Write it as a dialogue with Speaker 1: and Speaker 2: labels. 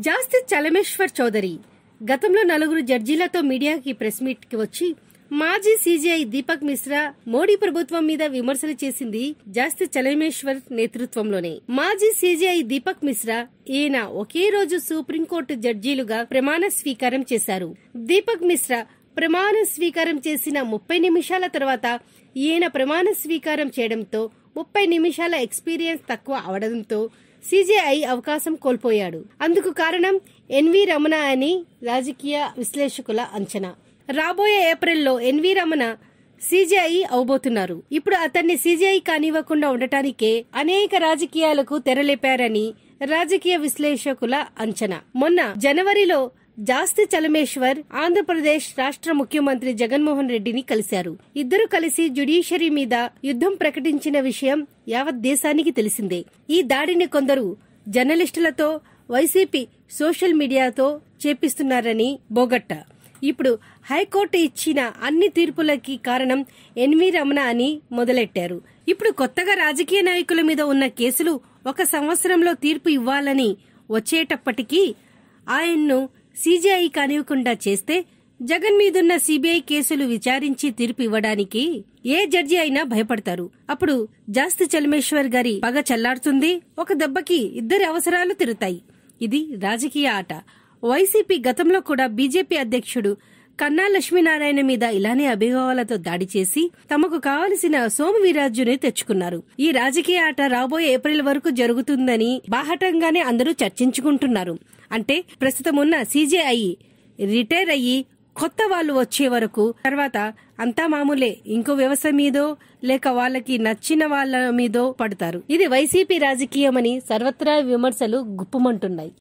Speaker 1: జాస్తి చలమేశ్వర్ చౌదరి గతంలో నలుగురు జడ్జీలతో మీడియాకి ప్రెస్ మీట్ కి వచ్చి మాజీ సీజీఐ దీపక్ మిశ్రా మోడీ ప్రభుత్వం మీద విమర్శలు చేసింది జాస్తి చలమేశ్వర్ నేతృత్వంలోనే మాజీ సీజీఐ దీపక్ మిశ్రా ఈయన ఒకే రోజు సుప్రీంకోర్టు జడ్జీలుగా ప్రమాణ స్వీకారం చేశారు దీపక్ మిశ్రా ప్రమాణ స్వీకారం చేసిన ముప్పై నిమిషాల తర్వాత ఈయన ప్రమాణ స్వీకారం చేయడంతో ముప్పై నిమిషాల ఎక్స్పీరియన్స్ తక్కువ అవడంతో సీజేఐ అవకాశం కోల్పోయాడు అందుకు కారణం ఎన్వి రమణ అని రాజకీయ విశ్లేషకుల అంచనా రాబోయే ఏప్రిల్లో ఎన్వి రమణ సీజేఐ అవబోతున్నారు ఇప్పుడు అతన్ని సీజేఐ కానివ్వకుండా ఉండటానికే అనేక రాజకీయాలకు తెరలేపారని రాజకీయ విశ్లేషకుల అంచనా మొన్న జనవరిలో జాస్తి చలమేశ్వర్ ఆంధ్రప్రదేశ్ రాష్ట్ర ముఖ్యమంత్రి జగన్మోహన్ రెడ్డిని కలిశారు ఇద్దరు కలిసి జ్యుడిషియరీ మీద యుద్ధం ప్రకటించిన విషయం యావత్ దేశానికి తెలిసిందే ఈ దాడిని కొందరు జర్నలిస్టులతో వైసీపీ సోషల్ మీడియాతో చేపిస్తున్నారని బోగట్ట ఇప్పుడు హైకోర్టు ఇచ్చిన అన్ని తీర్పులకి కారణం ఎన్వి రమణ అని మొదలెట్టారు ఇప్పుడు కొత్తగా రాజకీయ నాయకుల మీద ఉన్న కేసులు ఒక సంవత్సరంలో తీర్పు ఇవ్వాలని వచ్చేటప్పటికీ ఆయన్ను సీజీఐ కానివ్వకుండా చేస్తే జగన్ మీదున్న సిబిఐ కేసులు విచారించి తీర్పు ఇవ్వడానికి ఏ జడ్జి అయినా భయపడతారు అప్పుడు జాస్తి చలమేశ్వర్ గారి పగ చల్లారుతుంది ఒక దెబ్బకి ఇద్దరి అవసరాలు తిరుతాయి ఇది రాజకీయ ఆట వైసీపీ గతంలో కూడా బీజేపీ అధ్యక్షుడు కన్నా లక్ష్మీనారాయణ మీద ఇలానే అభిభావాలతో దాడి చేసి తమకు కావలసిన సోము వీరాజుని తెచ్చుకున్నారు ఈ రాజకీయ ఆట రాబోయే ఏప్రిల్ వరకు జరుగుతుందని బాహటంగానే అందరూ చర్చించుకుంటున్నారు అంటే ప్రస్తుతం ఉన్న సీజేఐ రిటైర్ అయ్యి కొత్త వాళ్ళు వచ్చే వరకు తర్వాత అంతా మామూలే ఇంకో వ్యవస్థ మీదో లేక వాళ్ళకి నచ్చిన వాళ్ళ మీదో పడతారు ఇది వైసీపీ రాజకీయమని సర్వత్రా విమర్శలు గుప్పమంటున్నాయి